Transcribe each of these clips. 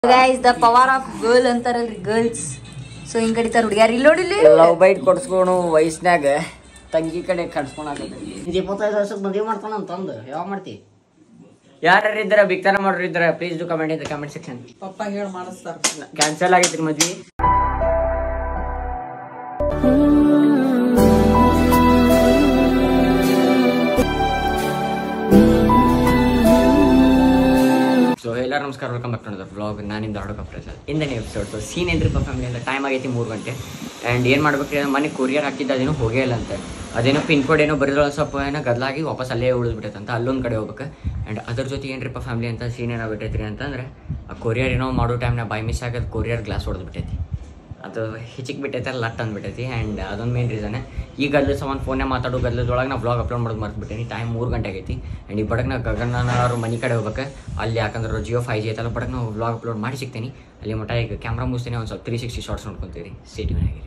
Guys the power of girl ಅಂತಾರಲ್ರಿ girls so ಹಿಂಗ್ ಕಡಿತಾರ ಹುಡುಗ್ಯಾರ ಇಲ್ಲಿ ನೋಡಿಲ್ಲಿ ಲವ್ ಬೈಟ್ ಕೊಡ್ಸ್ಕೊಣು ವಯಸ್ಸಿನಾಗ ತಂಗಿ ಕಡೆ ಕಡ್ಸ್ಕೊಳಕತ್ತಿ ಇಪ್ಪತ್ತೈದು ವರ್ಷದ ಮದುವೆ ಮಾಡ್ತಾನ ಅಂತಂದು ಯಾವಾಗ ಮಾಡ್ತಿ ಯಾರು ಇದ್ರ ಬಿಕ್ತಾರ ಮಾಡೋರು ಇದ್ರ please do comment in comment section ಪಪ್ಪ ಹೇಳಿ ಮಾಡಿಸ್ತಾರ ಕ್ಯಾನ್ಸಲ್ ಆಗೈತ್ರಿ ಮದ್ವಿ ಸೊ ಎಲ್ಲರೂ ನಮಸ್ಕಾರ ವೆಲ್ಕಮ್ ಬ್ಯಾಕ್ ಟು ಬ್ಲಾಗ್ ನಾನಿಂದ ಹಾಡೋಕ ಪ್ರಸಾದ್ ಇಂದನೇ ಎಪಿಸೋಡ್ ಸೊ ಸೀನ್ ಏನ್ರಿಪ್ಪ ಫ್ಯಾಮಿಲಿ ಅಂತ ಟೈಮ್ ಆಗೈತಿ ಮೂರು ಗಂಟೆ ಆ್ಯಂಡ್ ಏನು ಮಾಡ್ಬೇಕ್ರಿ ಅಂದ್ರೆ ಮನೆ ಕೊರಿಯರ್ ಹಾಕಿದ್ದ ಅದೇನೋ ಹೋಗೇ ಇಲ್ಲ ಅಂತ ಅದೇನೋ ಪಿನ್ ಕೋಡ್ ಏನೋ ಬರೆದ್ರೆ ಸ್ವಲ್ಪ ಏನೋ ಗದ್ಲಾಗಿ ವಾಪಸ್ ಅಲ್ಲೇ ಉಳಿದ್ಬಿಟ್ಟೈತೆ ಅಂತ ಅಲ್ಲೊಂದು ಕಡೆ ಹೋಗ್ಬೇಕು ಆ್ಯಂಡ್ ಅದ್ರ ಜೊತೆ ಏನ್ರಿಪ್ಪ ಫ್ಯಾಮಿಲಿ ಅಂತ ಸೀನ್ ಏನಾಗ್ಬಿಟ್ಟೈತ್ರಿ ಅಂತಂದ್ರೆ ಆ ಕೊರಿಯರ್ ಏನೋ ಮಾಡೋ ಟೈಮ್ನಾಗ ಬೈ ಮಿಸ್ ಆಗೋದು ಕೊರಿಯರ್ ಗ್ಲಾಸ್ ಹೊಡೆದ್ಬಿಟ್ಟೈತಿ ಅದು ಹೆಚ್ಚಿಗೆ ಬಿಟ್ಟೈತೆ ಲಟ್ ಅಂದ್ಬಿಟ್ಟೈತಿ ಆ್ಯಂಡ್ ಅದೊಂದು ಮೇನ್ ರೀಸನ್ ಈ ಗದ್ಲ ಸಮಾನ ಫೋನ್ಯಾಗ ಮಾತಾಡೋ ಗದ್ಲದೊಳಗೆ ನಾ ಬ್ಲಾಗ್ ಅಪ್ಲೋಡ್ ಮಾಡೋದು ಮರ್ತ್ಬಿಟ್ಟೇನಿ ಟೈಮ್ ಮೂರು ಗಂಟೆ ಆಗೈತಿ ಆ್ಯಂಡ್ ಈ ಬಡಕ್ ನಾ ಗಗನ ಅವ್ರ ಮನೆ ಕಡೆ ಹೋಗ್ಬೇಕು ಅಲ್ಲಿ ಯಾಕಂದ್ರೆ ಜಿಯೋ ಫೈ ಜಿ ಐತಲ್ಲ ಬಡಕ್ ನಾವು ಬ್ಲಾಗ್ ಅಪ್ಲೋಡ್ ಮಾಡಿ ಸಿಗ್ತೀನಿ ಅಲ್ಲಿ ಮಟ್ಟ ಈಗ ಕ್ಯಾಮ್ರಾ ಮುಗಿಸ್ತೀನಿ ಒಂದು ಸ್ವಲ್ಪ ತ್ರೀ ಸಿಕ್ಸ್ಟಿ ಶಾರ್ಟ್ಸ್ ನೋಡ್ಕೊತೀರಿ ಸೇಟಿವ್ ಆಗಿರಿ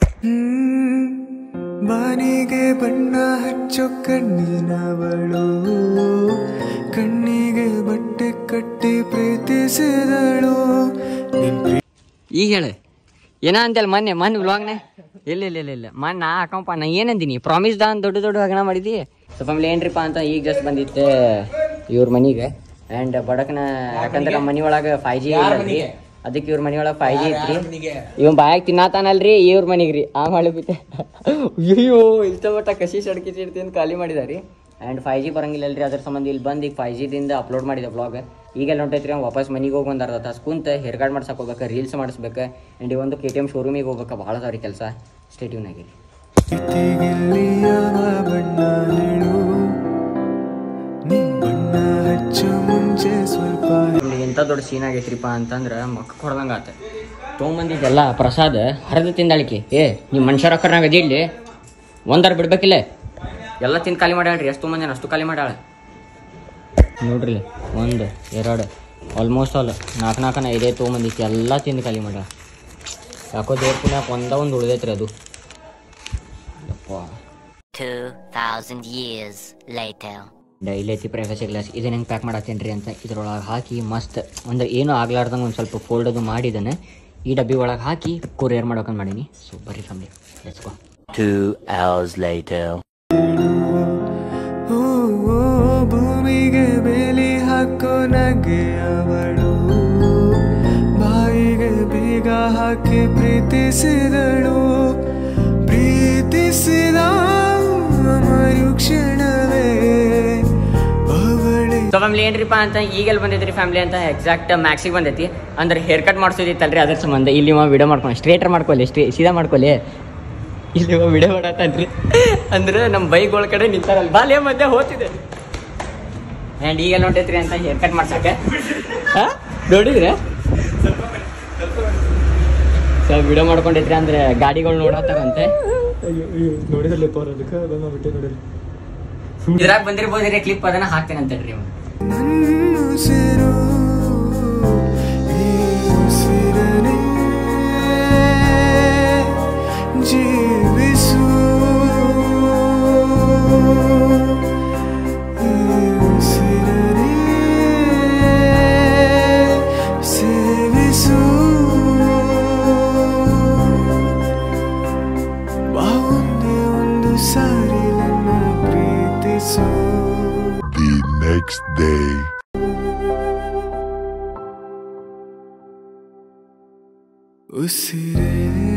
ಬಾನಿಗೆ ಬಣ್ಣ ಹಚ್ಚೋ ಕಣ್ಣಿನವಳು ಕಣ್ಣಿಗೆ ಬಟ್ಟೆ ಕಟ್ಟಿ ಪ್ರೀತಿಸಿದಳು ನಿನ್ ಈಗ ಹೇಳು ಏನ ಅಂತಲ್ಲ ಮೊನ್ನೆ ಮೊನ್ನೆ ವ್ಲಾಗ್ನೆ ಇಲ್ಲ ಇಲ್ಲ ಇಲ್ಲ ಇಲ್ಲ ಮೊನ್ನೆ ನಾ ಹಾಕಂಪ ನಾ ಏನಂದಿನಿ ಪ್ರಾಮಿಸ್ ದಾ ದೊಡ್ಡ ದೊಡ್ಡ ಹಗಣ ಮಾಡಿದಿ ಸೊ ಫ್ಯಾಮಿಲಿ ಏನ್ರಿಪ್ಪ ಅಂತ ಈಗ ಜಸ್ಟ್ ಬಂದಿತ್ತೆ ಇವ್ರ ಮನಿಗೆ ಆ್ಯಂಡ್ ಬಡಕ್ನ ಯಾಕಂದ್ರೆ ನಮ್ಮ ಮನಿ ಒಳಗೆ ಫೈ ಜಿ ಇಲ್ಲರಿ ಅದಕ್ಕೆ ಇವ್ರ ಮನಿ ಒಳಗೆ ಫೈ ಜಿ ಐತ್ರಿ ಇವ್ ಬಾಯಾಗ ತಿನ್ನಾತಾನಲ್ರಿ ಇವ್ರ ಮನಿಗೆ ರೀ ಆ ಮಾಡಿ ಬಿತ್ತೆ ಅಯ್ಯೋ ಇಷ್ಟ ಮಟ್ಟ ಕಸಿ ಸಡ್ಕಿ ಚಿಡ್ತಿ ಅಂತ ಖಾಲಿ ಮಾಡಿದಾರಿ ಆ್ಯಂಡ್ ಫೈ ಜಿ ಬರಂಗಿಲ್ಲಲ್ರಿ ಅದ್ರ ಸಂಬಂಧ ಇಲ್ಲಿ ಬಂದು ಈಗ ಫೈ ಜಿದಿಂದ ಅಪ್ಲೋಡ್ ಮಾಡಿದೆ ಬ್ಲಾಗ್ ಈಗೆಲ್ಲ ಹೊಂಟೈತ್ರಿ ಅವ್ನು ವಾಪಸ್ ಮನೆಗೆ ಹೋಗಿ ಒಂದು ಅರ್ಧ ತಾಸು ಕುಂತ ಹೇರ್ ಕಾರ್ಡ್ ಮಾಡ್ಸಕ್ಕೆ ಹೋಗ್ಬೇಕು ರೀಲ್ಸ್ ಮಾಡಿಸ್ಬೇಕು ಆ್ಯಂಡ್ ಈ ಒಂದು ಕೆ ಟಿ ಎಮ್ ಶೋರೂಮಿಗೆ ಹೋಗ್ಬೇಕು ಭಾಳ ಅದಾವ್ರಿ ಕೆಲಸ ಸ್ಟೇಟ್ಯೂನ್ ಆಗಿರಿ ಸ್ಥಿತಿಗಿಲ್ಲಿ ಯಾವ ಬಣ್ಣ ಹೇಳು ನೀ ಬಣ್ಣ ಹಚ್ಚೋ ಮುಂಚೆ ಸ್ವಲ್ಪ ಇಲ್ಲಿ ಎಂಥ ದೊಡ್ಡ ಸೀನ್ ಆಗೈತ್ರಿಪ್ಪ ಅಂತಂದ್ರೆ ಮಕ್ಕ ಹೊಡ್ದಂಗೆ ಆತ ತೊಗೊಂಬಂದಿದ್ದೆಲ್ಲ ಪ್ರಸಾದ ಹರಿದು ತಿಂದಾಳಿಕೆ ಏ ನಿಮ್ಮ ಮನುಷ್ಯರ ಅಕ್ಕರ್ನಾಗ ಅದಿಲ್ಲಿ ಒಂದಾರ ಬಿಡ್ಬೇಕಿಲ್ಲ ಎಲ್ಲ ತಿಂದು ಖಾಲಿ ಮಾಡ್ಯಾಳ್ರಿ ಎಷ್ಟು ಮಂದಿ ಅಷ್ಟು ಖಾಲಿ ಮಾಡ್ಯಾಳ ನೋಡ್ರಿ ಒಂದು ಎರಡು ಆಲ್ಮೋಸ್ಟ್ ಆಲ್ ನಾಲ್ಕು ನಾಲ್ಕನ ಐದೇ ತೊಗೊಂಬಂದಿತ್ತು ಎಲ್ಲ ತಿಂದು ಖಾಲಿ ಮಾಡ್ಯಾಳ ಯಾಕೋ ದೇವ್ರ ಪುಣ್ಯಾಕ ಒಂದ ಒಂದು ಉಳ್ದೈತ್ರಿ ಅದು ಯಪ್ಪ 2,000 years later. ಡೈಲಿ ಐತಿ ಪ್ರೈವಸಿ ಗ್ಲಾಸ್ ಇದನ್ನ ಹೆಂಗೆ ಪ್ಯಾಕ್ ಮಾಡತ್ತೇನ್ರಿ ಅಂತ ಇದ್ರೊಳಗೆ ಹಾಕಿ ಮಸ್ತ್ ಒಂದು ಏನು ಆಗ್ಲಾರ್ದಂಗೆ ಒಂದು ಸ್ವಲ್ಪ ಫೋಲ್ಡ್ ಅದು ಮಾಡಿದ್ದಾನೆ ಈ ಡಬ್ಬಿ ಒಳಗೆ ಹಾಕಿ ಕೊರಿಯರ್ ಮಾಡೋಕಂತ ಮಾಡೀನಿ ಸೊ ಬರ್ರಿ family let's go Two hours later. ಓ ಓ, ಭೂಮಿಗೆ ಬೇಲಿ ಹಾಕೋ ನಗೆ ಅವಳು ಬಾಯಿಗೆ ಬೀಗ ಹಾಕಿ ಪ್ರೀತಿಸಿದಳು ಪ್ರೀತಿಸಿದ ಮರುಕ್ಷಣವೇ ಅವಳಿ ಸೊ ಫ್ಯಾಮಿಲಿ ಏನ್ರಿಪ್ಪ ಅಂತ ಈಗೆಲ್ಲ ಬಂದೈತ್ರಿ ಫ್ಯಾಮಿಲಿ ಅಂತ ಎಕ್ಸಾಕ್ಟ್ ಮ್ಯಾಕ್ಸಿಗೆ ಬಂದೈತಿ ಅಂದ್ರೆ ಹೇರ್ ಕಟ್ ಮಾಡ್ಸೋದಿತ್ತಲ್ರಿ ಅದ್ರ ಸಂಬಂಧ ಇಲ್ಲಿ ವಿಡಿಯೋ ಮಾಡ್ಕೊಂಡು ಸ್ಟ್ರೇಟರ್ ಮಾಡ್ಕೊಳ್ಳಿ ಸ್ಟ್ರೇ ಸೀದಾ ಮಾಡ್ಕೊಳ್ಳಿ ಇಲ್ಲಿ ವಿಡಿಯೋ ಮಾಡತ್ತನ್ರಿ ಅಂದ್ರೆ ನಮ್ಮ ಬೈಕ್ಗಳ ಕಡೆ ನಿಂತಾರಲ್ಲ ಬಾಲ್ಯ ಮಧ್ಯೆ ಹೋಗ್ತಿದೆ ಆ್ಯಂಡ್ ಈಗೆಲ್ಲ ಹೊಂಟೈತ್ರಿ ಅಂತ ಹೇರ್ ಕಟ್ ಮಾಡ್ಸಕ್ಕೆ ಹಾಂ ನೋಡಿದ್ರೆ ಸೊ ವಿಡಿಯೋ ಮಾಡ್ಕೊಂಡೈತ್ರಿ ಅಂದ್ರೆ ಗಾಡಿಗಳು ನೋಡತ್ತಾರಂತೆ ಇದ್ರಾಗ ಬಂದಿರ್ಬೋದ್ರಿ ಕ್ಲಿಪ್ ಅದನ್ನ ಹಾಕ್ತೇನೆ ಅಂತೇಳ್ರಿ ಇವ್ನು. ನನ್ನುಸಿರು ಈ ಉಸಿರನೇ ಜೀವಿಸು ಈ ಉಸಿರನೇ ಸೇವಿಸು ಬಾ ಒಂದೇ ಒಂದು ಸಾರಿ ನನ್ನ ಪ್ರೀತಿಸು the next day. ಉಸಿರೇ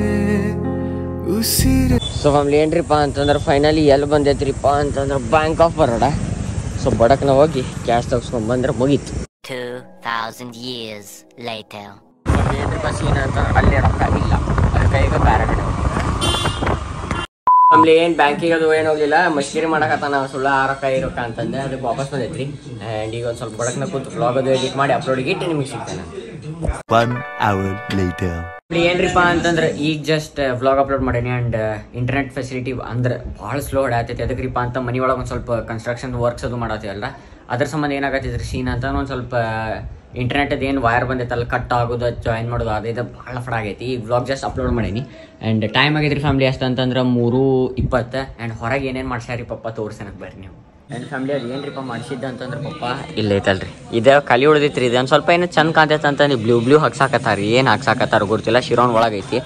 ಉಸಿರೇ ಸೊ ಫ್ಯಾಮಿಲಿ ಏನ್ರಿಪ್ಪ ಅಂತಂದ್ರೆ ಫೈನಲಿ ಎಲ್ಲಿ ಬಂದೈತ್ರಿಪ್ಪ ಅಂತಂದ್ರೆ ಬ್ಯಾಂಕ್ ಆಫ್ ಬರೋಡ ಸೊ ಬಡಕ್ನ ಹೋಗಿ ಕ್ಯಾಶ್ ತೆಗ್ಸ್ಕೊಂಡ್ ಬಂದ್ರೆ ಮುಗೀತು 2,000 years later. ಏನ್ರಿಪ್ಪ ಸೀನ್ ಅಂತ ಅಲ್ಲಿ ರೊಕ್ಕ ಇಲ್ಲ ಅದಕ್ಕೆ ಈಗ ಬೇರೆ ಕಡೆ ಫ್ಯಾಮಿಲಿ ಏನು ಬ್ಯಾಂಕಿಗೆ ಅದು ಏನು ಹೋಗ್ಲಿಲ್ಲ ಮಶ್ಕರಿ ಮಾಡಕತ್ತಾನ ಸುಳ್ಳ ಆ ರೊಕ್ಕ ಈ ರೊಕ್ಕ ಅಂತಂದೆ ಅದಕ್ಕೆ ವಾಪಸ್ ಬಂದೈತ್ರಿ ಆ್ಯಂಡ್ ಈಗ ಒಂದು ಸ್ವಲ್ಪ ಬಡಕ್ನ ಕೂತು ಬ್ಲಾಗ್ ಅದು ಎಡಿಟ್ ಮಾಡಿ ಅಪ್ಲೋಡಿಗೆ ಇಟ್ಟು ನಿಮಗೆ ಸಿಗ್ತಾನೆ One hour later. ಇಲ್ಲಿ ಏನ್ರಿಪ್ಪ ಅಂತಂದ್ರೆ ಈಗ ಜಸ್ಟ್ ವ್ಲಾಗ್ ಅಪ್ಲೋಡ್ ಮಾಡೀನಿ ಅಂಡ್ ಇಂಟರ್ನೆಟ್ ಫೆಸಿಲಿಟಿ ಅಂದ್ರೆ ಭಾಳ ಸ್ಲೋ ಹೊಡ್ಯಾತೈತಿ ಅದಕ್ರಿಪ್ಪ ಅಂತ ಮನಿ ಒಳಗೆ ಒಂದು ಸ್ವಲ್ಪ ಕನ್ಸ್ಟ್ರಕ್ಷನ್ ವರ್ಕ್ಸ್ ಅದು ಮಾಡತ್ತೀವಲ್ಲ ಅದ್ರ ಸಂಬಂಧ ಏನಾಗತ್ತೈತ್ರಿ ಸೀನ್ ಅಂತ ಒಂದು ಸ್ವಲ್ಪ ಇಂಟರ್ನೆಟ್ ಏನು ವೈರ್ ಬಂದೈತಲ್ಲ ಕಟ್ ಆಗೋದು ಜಾಯಿನ್ ಮಾಡೋದು ಅದು ಇದು ಭಾಳ ಫಡ ಆಗೈತಿ ಈ ವ್ಲಾಗ್ ಜಸ್ಟ್ ಅಪ್ಲೋಡ್ ಮಾಡೀನಿ ಆ್ಯಂಡ್ ಟೈಮ್ ಆಗೈತ್ರಿ ಫ್ಯಾಮಿಲಿ ಎಷ್ಟು ಅಂತಂದ್ರೆ ಮೂರು ಇಪ್ಪತ್ತು ಆ್ಯಂಡ್ ಹೊರಗೆ ಏನೇನು ಮಾಡ್ಸ್ಯಾರಿ ಪಪ್ಪ ತೋರ್ಸನಕ್ಕೆ ಬರ್ರಿ ನೀವು ನನ್ನ ಫ್ಯಾಮಿಲಿ ಅವ್ರು ಏನ್ರಿಪ್ಪ ಮಾಡಿಸಿದ್ದ ಅಂತಂದ್ರೆ ಪಪ್ಪ ಇಲ್ಲ ಐತಲ್ರಿ ಇದೇ ಖಾಲಿ ಉಳ್ದೈತ್ರಿ ಇದು ಒಂದು ಸ್ವಲ್ಪ ಏನೋ ಚಂದ ಕಾಂತೈತೆ ಅಂತಂದು ಬ್ಲೂ ಬ್ಲೂ ಹಾಕ್ಸಾಕತ್ತಾರ ಏನು ಹಾಕ್ಸಾಕತ್ತಾರ ಗೊತ್ತಿಲ್ಲ ಶಿರೋನ್ ಒಳಗೈತಿ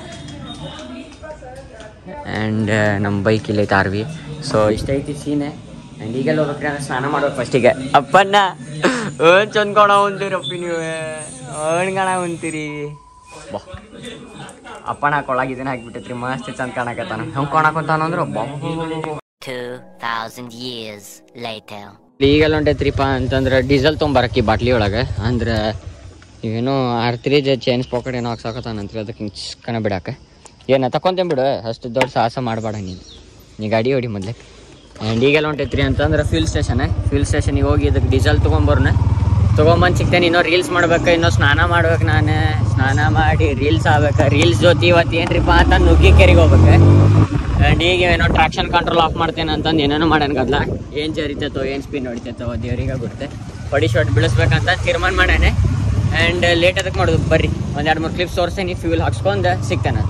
ಆ್ಯಂಡ್ ನಮ್ಮ ಬೈಕ್ ಇಲ್ಲೈತೆ ಆರ್ ವಿ ಸೊ ಇಷ್ಟೈತಿ ಸೀನೆ ಆ್ಯಂಡ್ ಈಗೆಲ್ಲ ಹೋಗ್ಬೇಕ್ರಿ ಅಂದ್ರೆ ಸ್ನಾನ ಮಾಡ್ಬೇಕು ಫಸ್ಟಿಗೆ ಅಪ್ಪನ್ನ ಏನ್ ಚಂದ ಕಾಣ ಉಂತೀರಪ್ಪಿ ನೀವು ಏನ್ ಕಾಣ ಉಂತೀರಿ ಬಾ ಅಪ್ಪನ ಕೊಳಗ ಇದನ್ನ ಹಾಕ್ಬಿಟ್ಟೈತ್ರಿ ಮಸ್ತ್ ಚಂದ ಕಾಣಕತ್ತಾನ ಹೆಂಗ್ ಕಾಣಕಂತಾನ ಅಂದ್ರೆ ಬಾ 2,000 years later. ಈಗೆಲ್ಲ ಹೊಂಟೈತ್ರಿಪ್ಪ ಅಂತಂದ್ರೆ ಡೀಸೆಲ್ ತೊಗೊಂಬರಕ್ಕಿ ಬಾಟ್ಲಿ ಒಳಗೆ ಅಂದ್ರೆ ಏನೋ ಆರ್ತ್ರೀಜ್ ಚೈನ್ಸ್ ಪಾಕೆಟ್ ಏನೋ ಹಾಕ್ಸಾಕತ್ತಾನಂತ್ರಿ ಅದಕ್ಕೆ ಹಿಂಗೆ ಚಿಕ್ಕನ ಬಿಡಾಕ ಏನ ತಕೊಂತೇನ್ ಬಿಡು ಅಷ್ಟು ದೊಡ್ಡ ಸಾಹಸ ಮಾಡಬೇಡ ನೀನು ನೀ ಗಾಡಿ ಹೊಡಿ ಮೊದ್ಲೆ ಆ್ಯಂಡ್ ಈಗೆಲ್ಲ ಹೊಂಟೈತ್ರಿ ಅಂತಂದ್ರೆ ಫ್ಯೂಲ್ ಸ್ಟೇಷನ್ ಫ್ಯೂಲ್ ಸ್ಟೇಷನಿಗೆ ಹೋಗಿ ಇದಕ್ಕೆ ಡೀಸೆಲ್ ತೊಗೊಂಬರ್ನ ತೊಗೊಂಬಂದು ಸಿಗ್ತೇನೆ ಇನ್ನೂ ರೀಲ್ಸ್ ಮಾಡ್ಬೇಕು ಇನ್ನೂ ಸ್ನಾನ ಮಾಡ್ಬೇಕು ನಾನು ಸ್ನಾನ ಮಾಡಿ ರೀಲ್ಸ್ ಆಗ್ಬೇಕು ರೀಲ್ಸ್ ಜೊತೆ ಇವತ್ತು ಏನ್ರಿಪ್ಪ ಅಂತ ನುಗ್ಗಿ ಕೆರೆಗೆ ಹೋಗ್ಬೇಕು ಆ್ಯಂಡ್ ಈಗ ಏನೋ ಟ್ರಾಕ್ಷನ್ ಕಂಟ್ರೋಲ್ ಆಫ್ ಮಾಡ್ತೇನೆ ಅಂತಂದು ಏನೇನೋ ಮಾಡ್ಯಾನ ಗದ್ಲ ಏನು ಜರಿತೈತೋ ಏನು ಸ್ಪಿನ್ ಹೊಡಿತೈತೋ ದೇವ್ರಿಗೆ ಗೊತ್ತೆ ಹೊಡಿ ಶಾಟ್ ಬೀಳಿಸ್ಬೇಕಂತ ತೀರ್ಮಾನ ಮಾಡ್ಯಾನೆ ಆ್ಯಂಡ್ ಲೇಟ್ ಅದಕ್ಕೆ ಮಾಡೋದು ಬರ್ರಿ ಒಂದು ಎರಡು ಮೂರು ಕ್ಲಿಪ್ಸ್ ತೋರಿಸ್ತೇನೆ ಫ್ಯೂಲ್ ಹಾಕ್ಸ್ಕೊಂಡು ಸಿಗ್ತೇನೆ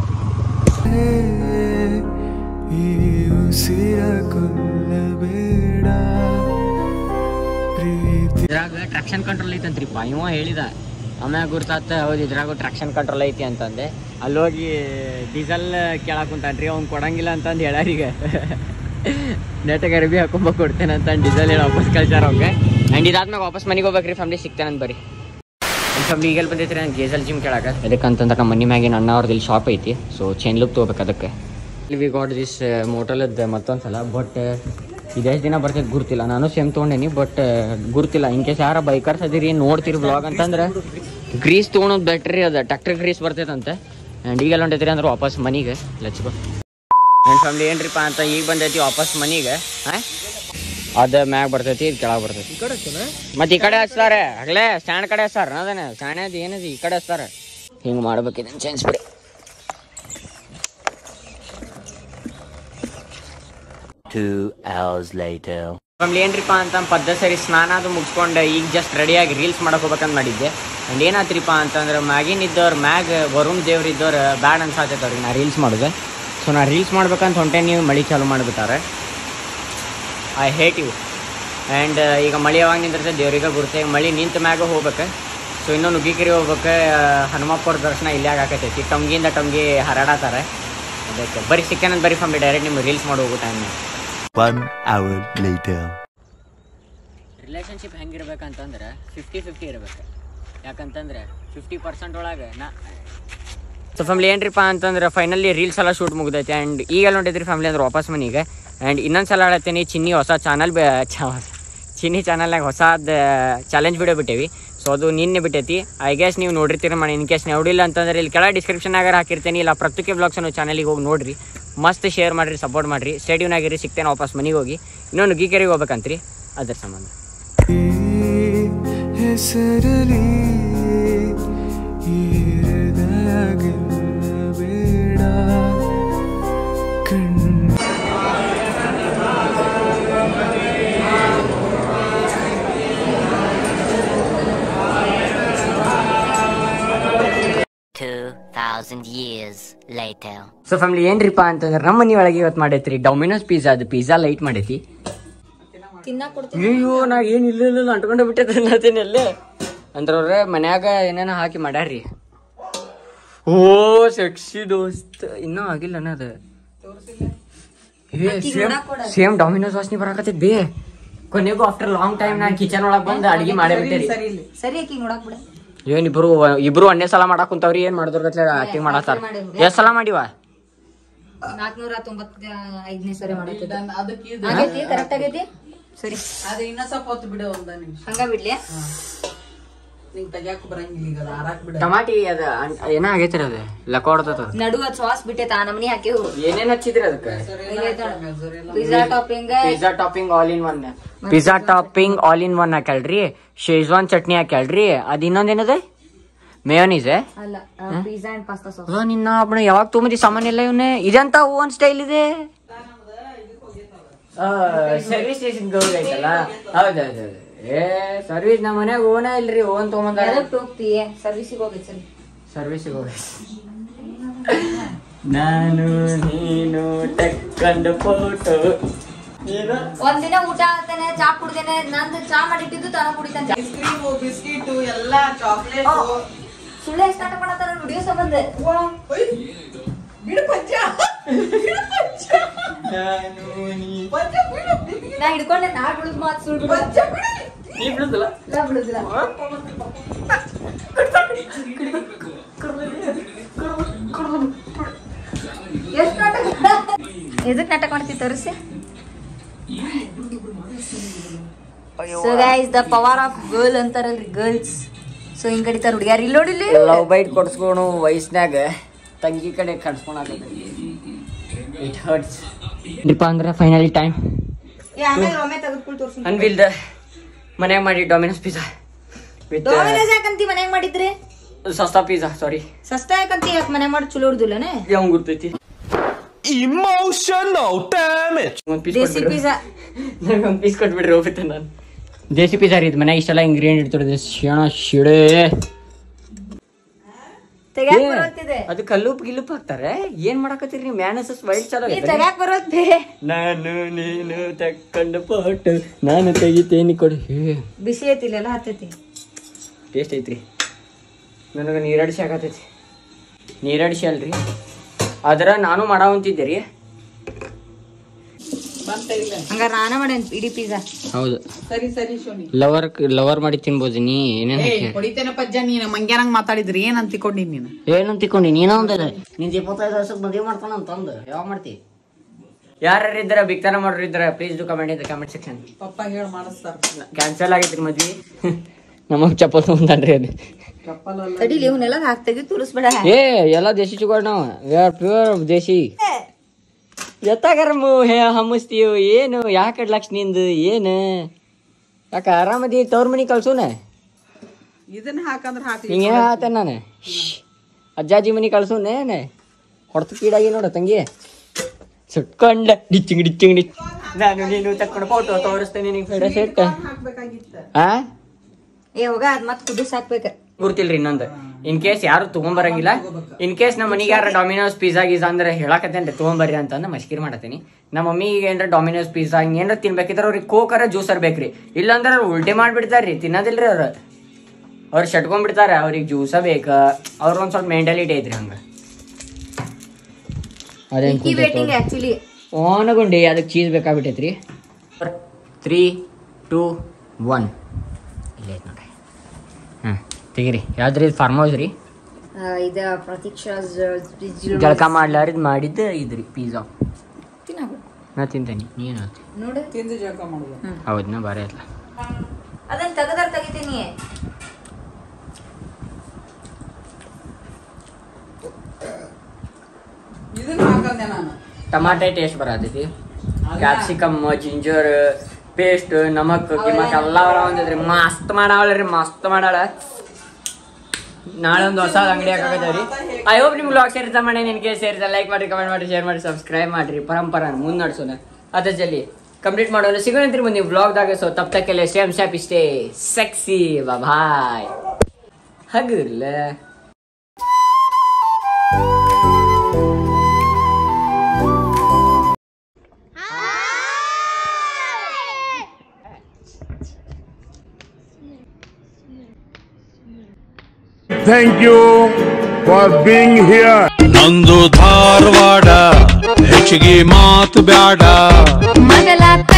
ಈ ಉಸಿರ ಕೊಲ್ಲಬೇಡ ಪ್ರೀತಿ ಇದ್ರಾಗ ಟ್ರಾಕ್ಷನ್ ಕಂಟ್ರೋಲ್ ಐತಂತ್ರಿಪ್ಪ ಇವ ಹೇಳಿದ ಆಮ್ಯಾಗ ಗುರ್ತಾತ ಹೌದು ಇದ್ರಾಗ ಟ್ರಾಕ್ಷನ್ ಕಂಟ್ರೋಲ್ ಐತಿ ಅಂತಂದೆ ಅಲ್ಲಿ ಹೋಗಿ ಡೀಸೆಲ್ ಕೇಳಕ್ ಕುಂತಾನ್ರಿ ಅವ್ನು ಕೊಡಂಗಿಲ್ಲ ಅಂತಂದು ಹೇಳ್ಯಾರ ಈಗ ನೆಟ್ಗೆ ಅರ್ಬಿ ಹಾಕೊಂಬ ಕೊಡ್ತೇನೆ ಅಂತ ಡೀಸೆಲ್ ಹೇಳಿ ವಾಪಸ್ ಕಳ್ಸ್ಯಾರ ಅವ್ಗೆ ಆ್ಯಂಡ್ ಇದಾದ್ಮೇಲೆ ವಾಪಸ್ ಮನೆಗೆ ಹೋಗ್ಬೇಕ್ರಿ ಫ್ಯಾಮಿಲಿ ಸಿಗ್ತೇನೆ ಬರ್ರಿ ನಮ್ಮ ಫ್ಯಾಮಿಲಿ ಈಗೆಲ್ಲ ಬಂದೈತ್ರಿ ನಾನು ಗೇಜಲ್ ಜಿಮ್ ಕೇಳಾಕ ಅದಕ್ಕಂತಂದ್ರೆ ನಮ್ಮ ಮನೆ ಮ್ಯಾಗಿನ ಅಣ್ಣ ಅವ್ರದ್ದು ಇಲ್ಲಿ ಶಾಪ್ ಐತಿ ಸೊ ಚೈನ್ ಲುಕ್ ತೊಗೋಬೇಕು ಅದಕ್ಕೆ ವಿ ಗಾಟ್ ದಿಸ್ ಮೋಟಲದ್ದು ಮತ್ತೊಂದು ಸಲ ಬಟ್ ಇದೆಷ್ಟು ದಿನ ಬರ್ತೈತೆ ಗುರ್ತಿಲ್ಲ ನಾನು ಸೇಮ್ ತೊಗೊಂಡೇನಿ ಬಟ್ ಗುರ್ತಿಲ್ಲ ಇನ್ ಕೇಸ್ ಯಾರ ಬೈಕರ್ಸ್ ಅದಿರಿ ನೋಡ್ತೀರಿ ಬ್ಲಾಗ್ ಅಂತಂದ್ರೆ ಗ್ರೀಸ್ ತೊಗೊಳೋದು ಬೆಟ್ರಿ ಅದು ಟ್ಯಾಕ್ಟರ್ ಗ್ರೀಸ್ ಬರ್ತೈತಂತೆ ಆ್ಯಂಡ್ ಈಗೆಲ್ಲ ಹೊಂಟೈತ್ರಿ ಅಂದ್ರೆ ವಾಪಸ್ ಮನೆಗೆ ಲಚ್ಕೋ ನನ್ನ ಫ್ಯಾಮಿಲಿ ಏನ್ರಿಪ್ಪ ಅಂತ ಈಗ ಬಂದೈತಿ ವಾಪಸ್ ಮನೆಗೆ ಹಾಂ ಅದ ಮ್ಯಾಗ ಬರ್ತೈತಿ ಇದು ಕೆಳಗೆ ಬರ್ತೈತಿ ಮತ್ತೆ ಈ ಕಡೆ ಹಚ್ತಾರೆ ಆಗ್ಲೇ ಸ್ಟ್ಯಾಂಡ್ ಕಡೆ ಹಚ್ತಾರ ಅದೇನ ಸ್ಟ್ಯಾಂಡ್ ಅದು ಏನದು ಈ ಕಡೆ ಹಚ್ತಾರ ಹಿಂಗೆ ಮಾಡ್ಬೇಕಿದೆ ಚೇಂಜ್ ಬಿಡಿ Two hours later. ಫ್ಯಾಮಿಲಿ ಏನ್ರಿಪ್ಪ ಅಂತ ಪದ್ಧ ಸರಿ ಸ್ನಾನ ಅದು ಮುಗಿಸ್ಕೊಂಡು ಈಗ ಜಸ್ಟ್ ರೆಡಿಯಾಗಿ ರೀಲ್ಸ್ ಮಾಡಕ್ ಹೋಗ್ಬೇಕಂತ ಮಾಡಿದ್ದೆ ಅಂಡ್ ಏನಾತ್ರಿಪ್ಪ ಅಂತಂದ್ರೆ ಮ್ಯಾಗಿನ ಇದ್ದವ್ರು ಮ್ಯಾಗ ವರುಣ್ ದೇವ್ರು ಇದ್ದವ್ರು ಬ್ಯಾಡ್ ಅನ್ಸಾತೈತೆ ಅವ್ರಿಗೆ ನಾ ರೀಲ್ಸ್ ಮಾಡಿದೆ ಸೊ ನಾ ರೀಲ್ಸ್ ಮಾಡ್ಬೇಕಂತ ಹೊಂಟೆ ನೀವು ಮಳಿ ಚಾಲು ಮಾಡಿಬಿಟ್ಟಾರೆ ಐ ಹೇಟ್ ಯು ಆ್ಯಂಡ್ ಈಗ ಮಳಿ ಯಾವಾಗ ನಿಂದಿರ್ತದೆ ದೇವ್ರಿಗೆ ಗುರುತೆ ಈಗ ಮಳಿ ನಿಂತ ಮ್ಯಾಗ ಹೋಗ್ಬೇಕು ಸೊ ಇನ್ನೂ ನುಗ್ಗಿಕೆರೆ ಹೋಗ್ಬೇಕು ಹನುಮಪ್ಪವ್ರ ದರ್ಶನ ಇಲ್ಲೇ ಆಗಾಕತ್ತೈತಿ ಟೊಂಗಿಯಿಂದ ಟೊಂಗಿ ಹರಡಾತಾರೆ ಅದಕ್ಕೆ ಬರೀ ಸಿಕ್ಕನಂತ ಬರೀ ಫ್ಯಾಮಿಲಿ ಡೈರೆಕ್ಟ್ ನಿಮ್ಗೆ ರೀಲ್ಸ್ ಮಾಡಿ ಹೋಗೋ time One hour later. Relationship ಹೆಂಗಿರ್ಬೇಕಂತಂದ್ರೆ ಫಿಫ್ಟಿ ಫಿಫ್ಟಿ ಇರ್ಬೇಕು ಯಾಕಂತಂದ್ರೆ ಫಿಫ್ಟಿ ಪರ್ಸೆಂಟ್ ಒಳಗೆ ನಾ ಸೊ ಫ್ಯಾಮಿಲಿ ಏನ್ರಿಪ್ಪ ಅಂತಂದ್ರೆ ಫೈನಲಿ ರೀಲ್ಸ್ ಎಲ್ಲ ಶೂಟ್ ಮುಗ್ದೈತೆ ಆ್ಯಂಡ್ ಈಗೆಲ್ಲ ಹೊಂಟೈತ್ರಿ ಫ್ಯಾಮಿಲಿ ಅಂದ್ರೆ ವಾಪಸ್ ಮನೆಗೆ ಆ್ಯಂಡ್ ಇನ್ನೊಂದು ಸಲ ಹೇಳತ್ತೀನಿ ಚಿನ್ನಿ ಹೊಸ ಚಾನಲ್ ಬೆ ಚ- ಚಿನ್ನಿ ಚಾನಲ್ನಾಗ ಹೊಸದು ಚಾಲೆಂಜ್ ವಿಡಿಯೋ ಬಿಟ್ಟೇವಿ ಸೊ ಅದು ನಿನ್ನೆ ಬಿಟ್ಟೈತಿ ಐ ಗ್ಯಾಸ್ ನೀವು ನೋಡಿರ್ತೀರಿ ಮಾಡಿ ಇನ್ ಕೇಸ್ ನೋಡಿಲ್ಲ ಅಂತಂದ್ರೆ ಇಲ್ಲಿ ಕೆಳಗೆ ಡಿಸ್ಕ್ರಿಪ್ಷನ್ನಾಗ ಹಾಕಿರ್ತೀನಿ ಇಲ್ಲ ಪ್ರತ್ಯೇಕ ಬ್ಲಾಗ್ಸ್ ಅನ್ನೋ ಚಾನಲಿಗೆ ಹೋಗಿ ನೋಡ್ರಿ ಮಸ್ತ್ ಶೇರ್ ಮಾಡಿರಿ ಸಪೋರ್ಟ್ ಮಾಡಿರಿ ಸ್ಟೇಡಿಯಮ್ನಾಗಿರಿ ಸಿಗ್ತೇನೆ ವಾಪಸ್ ಮನೆಗೆ ಹೋಗಿ ಇನ್ನೊಂದು ಗೀಕೆರಿಗೆ ಹೋಗ್ಬೇಕಂತ್ರಿ ಅದ್ರ ಸಂಬಂಧ ಹೆಸರಲಿ ಈ ಹೃದಯ ಗೆಲ್ಲಬೇಡ ಕಣ್ಣು Two thousand years later. So family ಏನ್ರಿಪ್ಪ ಅಂತಂದ್ರೆ ನಮ್ಮ ಮನೆ ಒಳಗೆ ಇವತ್ತು ಮಾಡೈತ್ರಿ ಡೊಮಿನೋಸ್ ಪಿಜ್ಜಾ ಅದು ಪಿಜ್ಜಾ ಲೈಟ್ ಮಾಡೈತಿ ತಿನ್ನಕ್ ಕೊಡ್ತೀನಿ ಅಯ್ಯೋ ನಾ ಏನು ಇಲ್ಲ ಇಲ್ಲ ಅಂಟ್ಕೊಂಡು ಬಿಟ್ಟೈತೆ ಅಲ್ಲೇ ಅಂದ್ರವ್ರೆ ಮನ್ಯಾಗ ಏನೇನೋ ಹಾಕಿ ಮಾಡ್ಯಾರ್ರಿ ಓ ಸೆಕ್ಸಿ ದೋಸ್ತ್ ಇನ್ನೂ ಆಗಿಲ್ಲ ಅದು ಸೇಮ್ ಡೊಮಿನೋಸ್ ವಾಸನೆ ಬರಾಕತ್ತೈತಿ ಬೇ ಕೊನೆಗೂ ಆಫ್ಟರ್ ಲಾಂಗ್ ಟೈಮ್ ನಾನು ಕಿಚನ್ ಒಳಗೆ ಬಂದು ಅಡಿಗೆ ಮಾಡೇ ಬಿಟ್ಟೇರಿ ಸರಿ ಆಕಿ ನೋಡಕ್ ಬಿಡ ಏನ್ ಇಬ್ರು ಇಬ್ರು ಒಂದೇ ಸಲ ಮಾಡಕ್ ಕುಂತಾವ್ರಿ ಏನ್ ಮಾಡಿದ್ರ ಆಕ್ಟಿಂಗ್ ಮಾಡತ್ತಾರ ಎಷ್ಟ್ ಸಲ ಮಾಡಿವ ನಾಲ್ಕನೂರ ತೊಂಬತ್ತ ಐದನೇ ಸರಿ ಮಾಡತ್ತಿದ್ದ ಆಗೈತಿ ಕರೆಕ್ಟ್ ಆಗೈತಿ ಸರಿ ಅದು ಇನ್ನ ಸ್ವಲ್ಪ ಹೊತ್ತು ಬಿಡು ಒಂದ ನಿಮಿಷ ಹಂಗ ಬಿಡ್ಲಿ ನಿಂಗ್ ತೆಗ್ಯಾಕ ಬರಂಗಿಲ್ಲ ಈಗ ಅದು ಆರಾಕ್ ಬಿಡ ಟಮಾಟಿ ಅದ ಅನ್- ಏನ ಆಗೈತ್ರಿ ಅದ ಲಕ್ಕ ಹೊಡ್ತದ ನಡುವ ಶ್ವಾಸ ಬಿಟ್ಟೈತ ಆ ನಮನಿ ಹಾಕಿ ಏನೇನ್ ಹಚ್ಚಿದ್ರಿ ಅದಕ್ಕೆ pizza topping pizza topping all in one pizza topping all in one ಹಾಕ್ಯಾಳ್ರಿ ಶೇಜ್ವಾನ್ ಚಟ್ನಿ ಹಾಕ್ಯಾಳ್ರಿ ಅದ್ ಇನ್ನೊಂದೇನದ ಮೇಯೋನೀಸ್ ಅಲ್ಲ ಪಿಜ್ಜಾ ಅಂಡ್ ಪಾಸ್ತಾ ಸಾಸ್ ನಿನ್ನ ಅಪ್ಪಣ ಯಾವಾಗ ತೊಗೊಂಬಂದಿ ಸಾಮಾನ್ ಎಲ್ಲ ಇವನ್ನೇ ಇದೆಂತ ಓನ್ ಸ್ಟೈಲ್ ಇದೆ ಸರ್ವಿಸ್ ಸ್ಟೇಷನ್ ಐತಲ್ಲ ಹೌದೌದು ಏ ಸರ್ವಿಸ್ ನಮ್ಮ ಮನ್ಯಾಗ ಓನ ಇಲ್ರಿ ಓನ್ ತೊಗೊಂಬಂದಾರ ಎದಕ್ ಹೋಗ್ತೀಯ ಸರ್ವಿಸಿಗೆ ಹೋಗಿ ಸರಿ ಸರ್ವಿಸಿಗೆ ಹೋಗಿ ನಾನು ನೀನು ಟಕ್ಕಂದು ಫೋಟೋ ಒಂದಿನ ಊಟ ಆಗ್ತಾನೆ ಚಾ ಕುಡ್ದೇನೆ ನಂದು ಚಾ ಮಾಡಿಟ್ಟಿದ್ದು ತಾನ ಕುಡಿತಾನೆ ಐಸ್ ಕ್ರೀಮು ಬಿಸ್ಕಿಟು ಎಲ್ಲ ಚಾಕ್ಲೇಟ್ ಸುಳ್ಳೆ ಸ್ಟಾರ್ಟ್ ಮಾಡತ್ತಾರ ವಿಡಿಯೋ ಸಂಬಂಧ ಬಿಡು ಪಂಚ ಬಿಡು ಪಂಚ ಪಂಚ ಬಿಡು ಬಿಡು. ನಾ ಹಿಡ್ಕೊಂಡೆ ನಾ ಬಿಡುದ್ ಮಾತ್ ಸುಳ್ಳು ಬಿಡು. ಪಂಚ ಬಿಡು ನೀ ಬಿಡುದಿಲ್ಲ ನಾ ಬಿಡುದಿಲ್ಲ ಎಷ್ಟ್ ನಾಟಕ ಎದಕ್ ನಾಟಕ ಮಾಡ್ತಿ ತೋರಿಸಿ so guys the power of girl ಅಂತಾರಲ್ರಿ ಗರ್ಲ್ಸ್ ಸೊ ಹಿಂಗ್ ಕಡಿತಾರ ಹುಡುಗ್ಯಾರ ಇಲ್ಲಿ ನೋಡಿಲ್ಲಿ ಲವ್ ಬೈಟ್ ಕೊಡ್ಸ್ಕೊಣು ವಯಸ್ಸಿನಾಗ ತಂಗಿ ಕಡೆ ಕಡ್ಸ್ಕೊಳಕ ಇಟ್ ಹರ್ಟ್ಸ್ ದೀಪ ಅಂದ್ರೆ ಫೈನಲಿ ಟೈಮ್ ಏ, ಆಮೇಲೆ ಒಮ್ಮೆ ತೆಗೆದ್ಕೊಳ್ ತೋರ್ಸು ಅನ್ವಿಲ್ದ ಮನ್ಯಾಗ ಮಾಡಿ ಡೊಮಿನೋಸ್ ಪಿಜ್ಜಾ ವಿತ್ ಡೊಮಿನೋಸ್ ಯಾಕಂತಿ ಮನ್ಯಾಗ ಮಾಡಿದ್ರಿ ಸಸ್ತಾ ಪಿಜ್ಜಾ ಸಾರಿ ಸಸ್ತಾ ಯಾಕಂತಿ ಯಾಕೆ ಮನೆ ಮಾಡಿ ಚಲೋ ಇರ್ದಿಲ್ಲನೆ ಯಾವ ಗುರ್ತೈತಿ ಒಂದ್ ಪೀಸ್ ದೇಸಿ ಪಿಜ್ಜಾ ನನಗೆ ಒಂದ್ ಪೀಸ್ ಕೊಟ್ಬಿಡ್ರಿ ಹೋಗ್ಬಿಟ್ಟೆ ನಾನು ದೇಸಿ ಪಿಜ್ಜಾ ರೀ ಇದು ಮನ್ಯಾಗ ಇಷ್ಟೆಲ್ಲ ಇಂಗ್ರೀಡಿಯಂಟ್ ಇಡ್ತಾರೆ ಶಿಣ ಶಿಡೆ ತೆಗ್ಯಾಕ್ ಬರೋತ್ತಿದೆ ಅದು ಕಲ್ಲುಪ್ ಗಿಲ್ಲುಪ್ ಹಾಕ್ತಾರೆ ಏನ್ ಮಾಡಕತ್ತೀರಿ ನೀವು ಮ್ಯಾನಸಸ್ ವೈಟ್ ಚಲೋ ಈ ತೆಗ್ಯಾಕ್ ಬರೋದ್ ಬೇರೆ ನಾನು ನೀನು ತಕ್ಕೊಂಡು ಪೋಟು ನಾನು ತೆಗಿತೇನಿ ಕೊಡು ಬಿಸಿ ಐತಿ ಇಲ್ಲೆಲ್ಲ ಹತ್ತೈತಿ ಟೇಸ್ಟ್ ಐತ್ರಿ ನನಗೆ ನೀರಡಿಸಿ ಆಗತೈತಿ ನೀರಡಿಸಿ ಅಲ್ರಿ ಅದ್ರ ನಾನು ಮಾಡಾವಂತಿದ್ದೆ ರೀ ಬಂತ ಇಲ್ಲ ಹಂಗಾರ ನಾನ ಮಾಡೇನ್ ಇಡೀ ಪಿಜ್ಜಾ ಹೌದು ಸರಿ ಸರಿ ಶೋನಿ ಲವರ್ ಲವರ್ ಮಾಡಿ ತಿನ್ಬೋದು ನೀ ಏನೇನು ಏ ಹೊಡಿತೇನೆ ಪಜ್ಜ ನೀನು ಮಂಗ್ಯಾನಂಗ್ ಮಾತಾಡಿದ್ರಿ ಏನ್ ಅಂತಿಕೊಂಡಿ ನೀನು ಏನು ತಿಕ್ಕೊಂಡಿ ನೀನೋ ಒಂದಲ್ಲ ನಿಂದ ಇಪ್ಪತ್ತೈದು ವರ್ಷಕ್ಕೆ ಮದುವೆ ಮಾಡ್ತಾನ ಅಂತಂದು ಯಾವಾಗ ಮಾಡ್ತಿ ಯಾರು ಇದ್ದಾರ ಬಿಗ್ತಾನ ಮಾಡೋರು ಇದ್ದಾರ ಪ್ಲೀಸ್ ಡು ಕಮೆಂಟ್ ಇದ್ರೆ ಕಮೆಂಟ್ ಸೆಕ್ಷನ್ ಪಪ್ಪ ಹೇಳಿ ಮಾಡಿಸ್ತಾರ ಕ್ಯಾನ್ಸಲ್ ಆಗೈತ್ರಿ ಮದ್ವಿ ನಮಗ್ ಚಪ್ಪಲ್ ತಗೊಂಡ್ರಿ ಅದು ಚಪ್ಪಲ್ ಅಲ್ಲ ತಡಿಲಿ ಇವನ್ನೆಲ್ಲ ಹಾಕ್ ತೆಗಿ ತುಳಿಸ್ಬೇಡ ಏ ಎಲ್ಲ ದೇಶಿ ಚುಗೋಡ್ ನಾವು ವಿ ಆರ್ ಪ್ಯೂರ್ ದೇಶಿ ಎತ್ತಾಗಾರ ಹೇ ಹಮ್ಮಸ್ತೀವ್ ಏನು ಯಾಕೆ ಲಕ್ಷ ನಿಂದು ಏನು ಯಾಕ ಆರಾಮದಿ ತವ್ರ ಮನಿ ಕಳ್ಸೂನ ಇದನ್ನ ಹಾಕಂದ್ರ ಹಾಕ್ಲಿ ಹಿಂಗೆ ಆತ ನಾನು ಅಜ್ಜಾಜಿ ಮನಿ ಕಳ್ಸೂನೇನೆ ಹೊಡ್ತು ಕೀಡಾಗಿ ನೋಡ ತಂಗಿ ಸುಟ್ಕೊಂಡ ಡಿಚ್ಚಿಂಗ್ ಡಿಚ್ಚಿಂಗ್ ಡಿಚ್ ನಾನು ನೀನು ತಕ್ಕೊಂಡು ಫೋಟೋ ತೋರಿಸ್ತೇನೆ ನಿನಗೆ ಫೇಡ ಸೆಟ್ ಹಾಕ್ಬೇಕಾಗಿತ್ತ ಆ ಏ ಹೋಗ ಅದ್ ಮತ್ ಕುದಿಸ್ ಹಾಕ್ಬೇಕ ಗುರ್ತಿಲ್ರಿ ಇನ್ನೊಂದು ಇನ್ ಕೇಸ್ ಯಾರು ತಗೊಂಬರಂಗಿಲ್ಲ ಇನ್ ಕೇಸ್ ನಮ್ಮ ಮನಿಗೆ ಯಾರ ಡಾಮಿನೋಸ್ ಪಿಜ್ಜಾ ಗೀಜಾ ಅಂದ್ರೆ ಹೇಳಕತ್ತೇನ್ರಿ ತಗೊಂಬರ್ರಿ ಅಂತಂದು ಮಸ್ಕಿರ್ ಮಾಡತ್ತೀನಿ ನಮ್ಮ ಮಮ್ಮಿಗೆ ಏನ್ರ ಡಾಮಿನೋಸ್ ಪಿಜ್ಜಾ ಹಿಂಗ್ ಏನ್ರ ತಿನ್ಬೇಕಿದ್ರೆ ಅವ್ರಿಗೆ ಕೋಕರ ಜ್ಯೂಸರ್ ಬೇಕ್ರಿ ಇಲ್ಲಾಂದ್ರೆ ಅವ್ರು ಉಲ್ಟಿ ಮಾಡ್ಬಿಡ್ತಾರ್ರಿ ತಿನ್ನೋದಿಲ್ರಿ ಅವ್ರು ಅವ್ರು ಶಟ್ಕೊಂಡ್ಬಿಡ್ತಾರೆ ಅವ್ರಿಗೆ ಜ್ಯೂಸ ಬೇಕ ಅವ್ರ ಒಂದ್ ಸ್ವಲ್ಪ ಮೆಂಟಾಲಿಟಿ ಐತ್ರಿ ಹಂಗ ಈ ವೇಟಿಂಗ್ ಆಕ್ಚುಲಿ ಓನಗುಂಡಿ ಅದಕ್ಕೆ ಚೀಸ್ ಬೇಕಾಗ್ಬಿಟ್ಟೈತ್ರಿ ತ್ರೀ ಟೂ ಒನ್ ಇಲ್ಲೇ ಐತ್ ನೋಡ್ರಿ ಹಾಂ ತೆಗಿರಿ ಯಾವ್ದ್ರಿ ಫಾರ್ಮ್ ಹೌಸ್ ರೀ ಇದ ಪ್ರತೀಕ್ಷಾ ಜಳಕ ಮಾಡ್ಲಾರಿದ್ ಮಾಡಿದ್ದು ಇದ್ರಿ ಪಿಜ್ಜಾ ತಿನ್ನಬೇಕು ನಾ ತಿಂತೇನಿ ನೀನು ಹೇಳ್ತಿ ನೋಡು ತಿಂದು ಜಳಕ ಮಾಡುದು ಹೌದು ನಾ ಬಾರಿ ಅಲ್ಲ ಅದನ್ನ ತೆಗದಾರ ತೆಗಿತೀನಿ ಇದನ್ನ ಹಾಕಂದೆ ನಾನು ಟಮಾಟೆ ಟೇಸ್ಟ್ ಬರತೈತಿ ಕ್ಯಾಪ್ಸಿಕಮ್ ಜಿಂಜರ್ ಪೇಸ್ಟ್ ನಮಕ್ ಗಿಮಕ್ ಎಲ್ಲ ಒಂದಿದ್ರಿ ಮಸ್ತ್ ಮಾಡಾವಳ್ರಿ ಮಸ್ತ್ ಮಾಡಾಳ ನಾಳೆ ಒಂದು ಹೊಸ ಅಂಗಡಿ ಹಾಕಕತ್ತವ್ರಿ ಐ ಹೋಪ್ ನಿಮ್ಗೆ ಬ್ಲಾಗ್ ಸೇರಿದ ಮಾಡಿ ನಿನ್ಗೆ ಸೇರಿದ ಲೈಕ್ ಮಾಡಿ ಕಮೆಂಟ್ ಮಾಡಿ ಶೇರ್ ಮಾಡಿ ಸಬ್ಸ್ಕ್ರೈಬ್ ಮಾಡ್ರಿ ಪರಂಪರ ಮುಂದೆ ನಡ್ಸೋಣ ಅದ್ರ ಜಲ್ಲಿ ಕಂಪ್ಲೀಟ್ ಮಾಡೋಣ ಸಿಗೋಣಂತ್ರಿ ಮುಂದೆ ಬ್ಲಾಗ್ದಾಗ ಸೊ ತಪ್ಪತಕ್ಕೆಲ್ಲ ಸೇಮ್ ಶಾಪ್ ಇಷ್ಟೇ ಸೆಕ್ಸಿ ಬಾಯ್ ಹಗುರ್ಲ Thank you for being here. ನಂದು ಧಾರವಾಡ ಹೆಚ್ಚಿಗೆ ಮಾತು ಬ್ಯಾಡ ಮಗಲ